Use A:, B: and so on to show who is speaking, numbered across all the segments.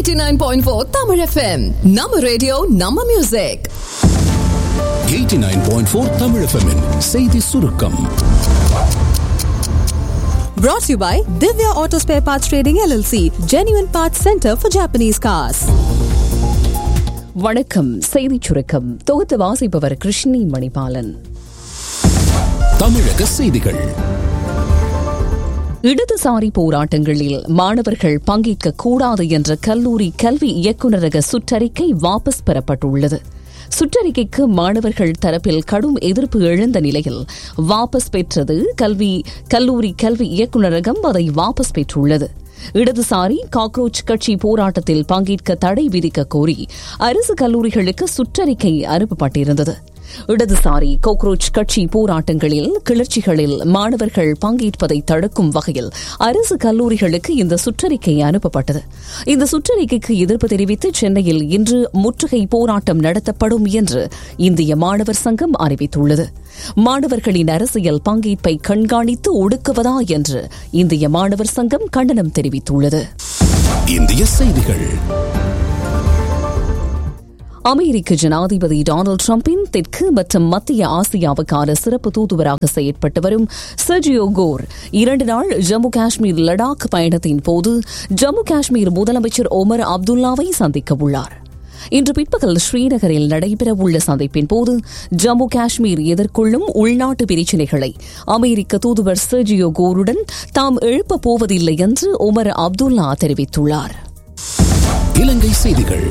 A: 89.4 Tamil FM. நம்ம radio நம்ம music
B: 89.4 Tamil FM -இன் செய்தி சுருக்கம்
C: Brought to you by Divya Auto Spare Parts Trading LLC, Genuine Parts Center for Japanese Cars.
D: வணக்கம் செய்திச் சுருக்கம் தொகுத்து வாசிப்பவர் கிருஷ்ணி மணிபாலன்
B: தமிழக செய்திகள்
D: இடதுசாரி போராட்டங்களில் மாணவர்கள் பங்கேற்க கூடாது என்ற கல்லூரி கல்வி இயக்குநரக சுற்றறிக்கை வாபஸ் பெறப்பட்டுள்ளது சுற்றறிக்கைக்கு மாணவர்கள் தரப்பில் கடும் எதிர்ப்பு எழுந்த நிலையில் வாபஸ் பெற்றது கல்வி கல்லூரி கல்வி இயக்குநரகம் அதை வாபஸ் பெற்றுள்ளது இடதுசாரி காக்ரோச் கட்சி போராட்டத்தில் பங்கேற்க தடை விதிக்க கோரி அரசு கல்லூரிகளுக்கு சுற்றறிக்கை அனுப்பப்பட்டிருந்தது இடதுசாரி கோக்ரோச் கட்சி போராட்டங்களில் கிளர்ச்சிகளில் மாணவர்கள் பங்கேற்பதை தடுக்கும் வகையில் அரசு கல்லூரிகளுக்கு இந்த சுற்றறிக்கை அனுப்பப்பட்டது இந்த சுற்றறிக்கைக்கு எதிர்ப்பு தெரிவித்து சென்னையில் இன்று முற்றுகை போராட்டம் நடத்தப்படும் என்று இந்திய மாணவர் சங்கம் அறிவித்துள்ளது மாணவர்களின் அரசியல் பங்கேற்பை கண்காணித்து ஒடுக்குவதா என்று இந்திய மாணவர் சங்கம் கண்டனம் தெரிவித்துள்ளது
B: இந்திய செய்திகள்
D: அமெரிக்க ஜனாதிபதி டொனால்டு டிரம்பின் தெற்கு மற்றும் மத்திய ஆசியாவுக்கான சிறப்பு தூதுவராக செயற்பட்டு வரும் சர்ஜியோ கோர் இரண்டு நாள் ஜம்மு காஷ்மீர் லடாக் பயணத்தின் போது ஜம்மு காஷ்மீர் முதலமைச்சர் ஒமர் அப்துல்லாவை சந்திக்க உள்ளார் இன்று பிற்பகல் ஸ்ரீநகரில் நடைபெறவுள்ள சந்திப்பின் போது ஜம்மு காஷ்மீர் எதிர்கொள்ளும் உள்நாட்டு பிரச்சினைகளை அமெரிக்க தூதுவர் சர்ஜியோ கோருடன் தாம் எழுப்பப் போவதில்லை என்று ஒமர் அப்துல்லா தெரிவித்துள்ளார்
B: இலங்கை செய்திகள்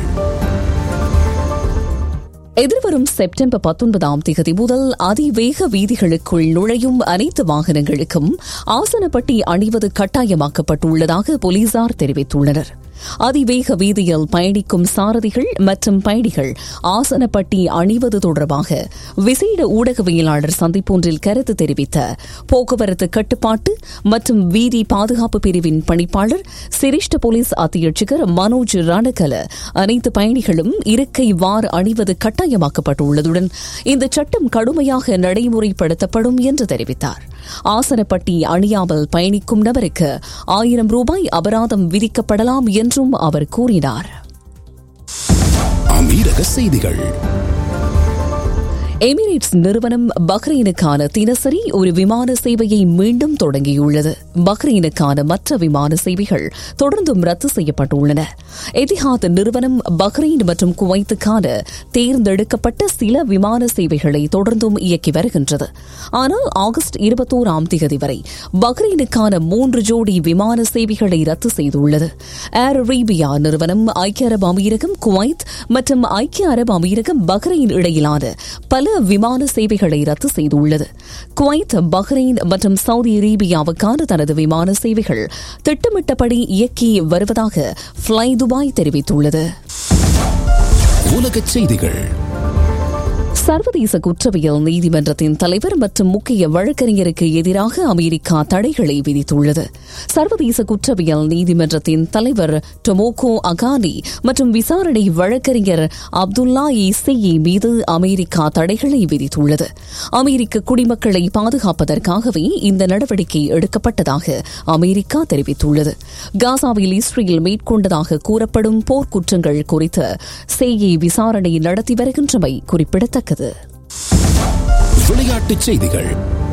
D: எதிர்வரும் செப்டம்பர் பத்தொன்பதாம் தேதி முதல் அதிவேக வீதிகளுக்குள் நுழையும் அனைத்து வாகனங்களுக்கும் ஆசனப்பட்டி அணிவது கட்டாயமாக்கப்பட்டுள்ளதாக போலீசார் தெரிவித்துள்ளனர் அதிவேக வீதியில் பயணிக்கும் சாரதிகள் மற்றும் பயணிகள் ஆசனப்பட்டி அணிவது தொடர்பாக விசேட ஊடகவியலாளர் சந்திப்பொன்றில் கருத்து தெரிவித்த போக்குவரத்து கட்டுப்பாட்டு மற்றும் வீதி பாதுகாப்பு பிரிவின் பணிப்பாளர் சிரேஷ்ட போலீஸ் அத்தியட்சகர் மனோஜ் ரணகல அனைத்து பயணிகளும் இருக்கை வார் அணிவது கட்டாயமாக்கப்பட்டுள்ளதுடன் இந்த சட்டம் கடுமையாக நடைமுறைப்படுத்தப்படும் என்று தெரிவித்தார் ஆசனப்பட்டி அணியாமல் பயணிக்கும் நபருக்கு ஆயிரம் ரூபாய் அபராதம் விதிக்கப்படலாம் என்றும் அவர் கூறினார்
B: அமீரக செய்திகள்
D: எமிரேட்ஸ் நிறுவனம் பஹ்ரைனுக்கான தினசரி ஒரு விமான சேவையை மீண்டும் தொடங்கியுள்ளது பஹ்ரைனுக்கான மற்ற விமான சேவைகள் தொடர்ந்தும் ரத்து செய்யப்பட்டுள்ளன எதிஹாத் நிறுவனம் பஹ்ரைன் மற்றும் குவைத்துக்கான தேர்ந்தெடுக்கப்பட்ட சில விமான சேவைகளை தொடர்ந்தும் இயக்கி வருகின்றது ஆனால் ஆகஸ்ட் இருபத்தோராம் தேதி வரை பஹ்ரைனுக்கான மூன்று ஜோடி விமான சேவைகளை ரத்து செய்துள்ளது ஏர் அரேபியா நிறுவனம் ஐக்கிய அரபு அமீரகம் குவைத் மற்றும் ஐக்கிய அரபு அமீரகம் பஹ்ரைன் இடையிலான பல விமான சேவைகளை ரத்து செய்துள்ளது குவைத் பஹ்ரைன் மற்றும் சவுதி அரேபியாவுக்கான தனது விமான சேவைகள் திட்டமிட்டபடி இயக்கி வருவதாக ஃப்ளை துபாய் தெரிவித்துள்ளது
B: உலகச் செய்திகள்
D: சர்வதேச குற்றவியல் நீதிமன்றத்தின் தலைவர் மற்றும் முக்கிய வழக்கறிஞருக்கு எதிராக அமெரிக்கா தடைகளை விதித்துள்ளது சர்வதேச குற்றவியல் நீதிமன்றத்தின் தலைவர் டொமோகோ அகானி மற்றும் விசாரணை வழக்கறிஞர் அப்துல்லா இசையி மீது அமெரிக்கா தடைகளை விதித்துள்ளது அமெரிக்க குடிமக்களை பாதுகாப்பதற்காகவே இந்த நடவடிக்கை எடுக்கப்பட்டதாக அமெரிக்கா தெரிவித்துள்ளது காசாவில் இஸ்ரேல் மேற்கொண்டதாக கூறப்படும் போர்க்குற்றங்கள் குறித்து செய்யை விசாரணை நடத்தி வருகின்றமை குறிப்பிடத்தக்கது
B: விளையாட்டுச் செய்திகள்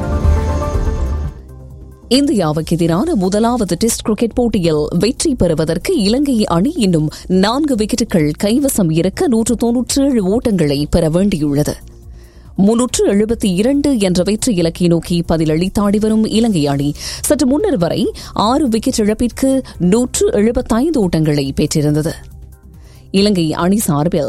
D: இந்தியாவுக்கு எதிரான முதலாவது டெஸ்ட் கிரிக்கெட் போட்டியில் வெற்றி பெறுவதற்கு இலங்கை அணி இன்னும் நான்கு விக்கெட்டுகள் கைவசம் இருக்க நூற்று தொன்னூற்றி ஏழு ஓட்டங்களை பெற வேண்டியுள்ளது முன்னூற்று எழுபத்தி இரண்டு என்ற வெற்றி இலக்கை நோக்கி பதிலளித்தாடி வரும் இலங்கை அணி சற்று முன்னர் வரை ஆறு விக்கெட் இழப்பிற்கு நூற்று எழுபத்தைந்து ஓட்டங்களை பெற்றிருந்தது இலங்கை அணி சார்பில்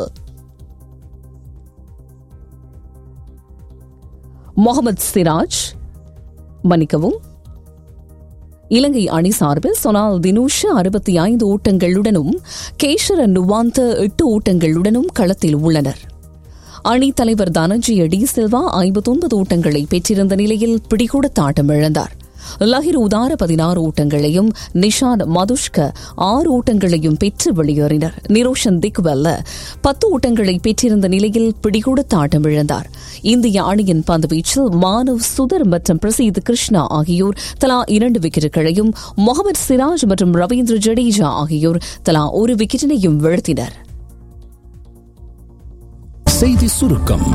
D: முகமது சிராஜ் மன்னிக்கவும் இலங்கை அணி சார்பில் சொனால் தினூஷ் அறுபத்தி ஐந்து ஓட்டங்களுடனும் கேஷர நுவாந்த எட்டு ஓட்டங்களுடனும் களத்தில் உள்ளனர் அணித் தலைவர் தனஞ்சய டி சில்வா ஐம்பத்தொன்பது ஓட்டங்களை பெற்றிருந்த நிலையில் பிடிகொடுத்த ஆட்டம் இழந்தார் லஹிர் உதார பதினாறு ஓட்டங்களையும் நிஷான் மதுஷ்க ஆறு ஓட்டங்களையும் பெற்று வெளியேறினர் நிரோஷன் திக்வெல்ல பத்து ஓட்டங்களை பெற்றிருந்த நிலையில் பிடிகொடுத்த ஆட்டமிழந்தார் இந்திய அணியின் பந்துவீச்சில் மானவ் சுதர் மற்றும் பிரசீத் கிருஷ்ணா ஆகியோர் தலா இரண்டு விக்கெட்டுகளையும் முகமது சிராஜ் மற்றும் ரவீந்திர ஜடேஜா ஆகியோர் தலா ஒரு விக்கெட்டினையும் வீழ்த்தினர்
B: செய்தி சுருக்கம்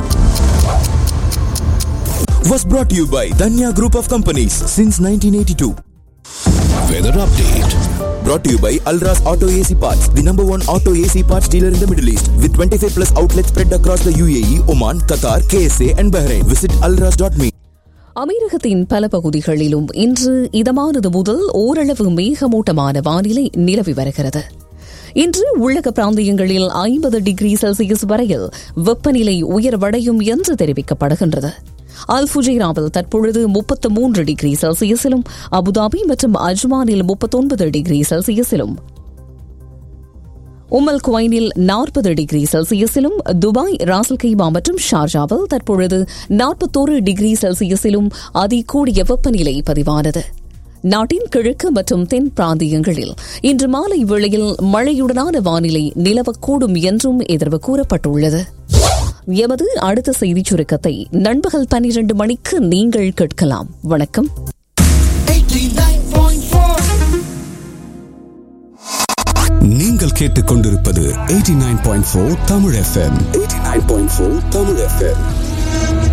E: was brought to you by Danya Group of Companies since 1982.
B: Weather update
E: Brought to you by Alras Auto AC Parts, the number one auto AC parts dealer in the Middle East, with 25 plus outlets spread across the UAE, Oman, Qatar, KSA, and Bahrain. Visit alras.me.
D: அமீரகத்தின் பல பகுதிகளிலும் இன்று இதமானது முதல் ஓரளவு மேகமூட்டமான வானிலை நிலவி வருகிறது இன்று உள்ளக பிராந்தியங்களில் ஐம்பது டிகிரி செல்சியஸ் வரையில் வெப்பநிலை உயர்வடையும் என்று தெரிவிக்கப்படுகின்றது அல்புஜைராவில் தற்பொழுது முப்பத்து மூன்று டிகிரி செல்சியஸிலும் அபுதாபி மற்றும் அஜ்மானில் முப்பத்தொன்பது டிகிரி செல்சியஸிலும் உமல் குவைனில் நாற்பது டிகிரி செல்சியஸிலும் துபாய் ராசல் கைமா மற்றும் ஷார்ஜாவில் தற்பொழுது நாற்பத்தோரு டிகிரி செல்சியஸிலும் அதிகூடிய வெப்பநிலை பதிவானது நாட்டின் கிழக்கு மற்றும் தென் பிராந்தியங்களில் இன்று மாலை வேளையில் மழையுடனான வானிலை நிலவக்கூடும் என்றும் எதிர்வு கூறப்பட்டுள்ளது எமது அடுத்த செய்திச் சுருக்கத்தை நண்பகல் பன்னிரண்டு மணிக்கு நீங்கள் கேட்கலாம் வணக்கம்
B: நீங்கள் கேட்டுக்கொண்டிருப்பது 89.4 தமிழ் எஃப்எம் 89.4 தமிழ் எஃப்எம்